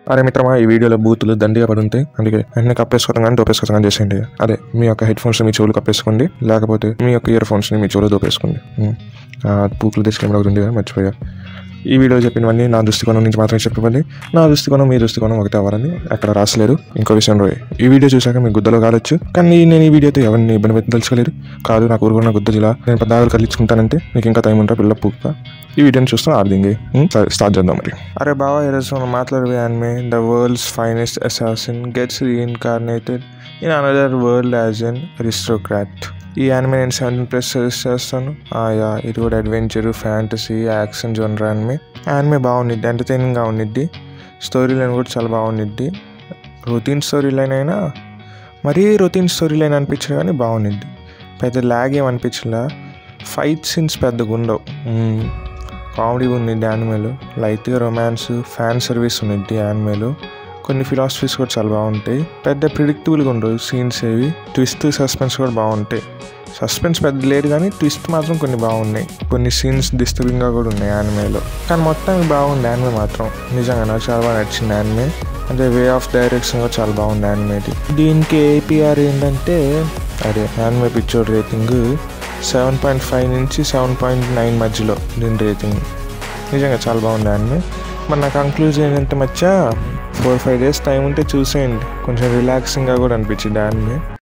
అరే మిత్రమా ఈ వీడియోలో బూతులు దండిగా పడి ఉంటాయి అందుకే వెంటనే కప్పేసుకోవడం కానీ దోపేసుకోవడం కానీ చేసేయండి అదే మీ యొక్క హెడ్ ఫోన్స్ మీ చెవులు కప్పేసుకోండి లేకపోతే మీ యొక్క ఇయర్ ఫోన్స్ని మీ చెవులు దోపేసుకోండి ఉమ్. ఆ పూకులు తీసుకెళ్ళి ఒకటి ఉంది కదా మర్చిపోయా ఈ వీడియో చెప్పినవన్నీ నా దృష్టికోణం నుంచి మాత్రమే చెప్పండి నా దృష్టికోణం మీ దృష్టికోణం ఒకటే అవ్వాలని అక్కడ రాసలేరు ఇంకో విషయం రోయ్ ఈ వీడియో చూశాక మీకు గుద్దలో కావచ్చు కానీ నేను ఈ వీడియోతో ఎవరిని ఇబ్బంది పెట్టి తెలుసుకోలేదు కాదు నాకు ఊరుకున్న గుద్ద జిల్లా నేను పద్నాలుగు కల్లించుకుంటానంటే మీకు ఇంకా టైం ఉంటా పిల్ల పూక ఈ వీడియోని చూస్తాం ఆర్దింగి స్టార్ట్ చేద్దాం మరి అరే బావా ఈరోజు మనం మాట్లాడే and the world's finest assassin gets reincarnated in another world as an aristocrat ఈ యానిమే నేను సెవెంటీన్ ప్లస్ సజెస్ట్ చేస్తాను ఆయా ఇది కూడా adventure fantasy action genre anime anime బాగుండిద్ది ఎంటర్టైనింగ్గా ఉండిద్ది స్టోరీ లైన్ కూడా చాలా బాగుండిద్ది రొటీన్ స్టోరీ లైన్ అయినా మరీ రొటీన్ స్టోరీ లైన్ అనిపించదు కానీ బాగుండిద్ది పెద్ద ల్యాగ్ ఏం అనిపించలే ఫైట్ సీన్స్ పెద్దగా ఉండవు కామెడీ ఉండిద్ది యానిమేలో లైట్గా రొమాన్స్ ఫ్యాన్ సర్వీస్ ఉండిద్ది యానిమేలో కొన్ని ఫిలాసఫీస్ కూడా చాలా బాగుంటాయి పెద్ద ప్రిడిక్టబుల్గా ఉండవు సీన్స్ ఏవి ట్విస్ట్ సస్పెన్స్ కూడా బాగుంటాయి సస్పెన్స్ పెద్ద లేదు కానీ ట్విస్ట్ మాత్రం కొన్ని బాగున్నాయి కొన్ని సీన్స్ డిస్టర్బింగ్గా కూడా ఉన్నాయి యానిమేలో కానీ మొత్తం బాగుంది యానిమే మాత్రం నిజంగా నాకు చాలా బాగా నచ్చింది యానిమే అంటే వే ఆఫ్ డైరెక్షన్ కూడా చాలా బాగుంది యానిమేది దీనికి ఏపీఆర్ ఏంటంటే అదే anime picture rating seven point five నుంచి సెవెన్ పాయింట్ నైన్ మధ్యలో దీని రేటింగ్ నిజంగా చాలా బాగుంది యానిమే మరి నా కంక్లూజన్ ఏంటంటే మచ్చా ఫోర్ ఫైవ్ డేస్ టైం ఉంటే చూసేయండి కొంచెం రిలాక్సింగ్గా కూడా అనిపించింది యానిమే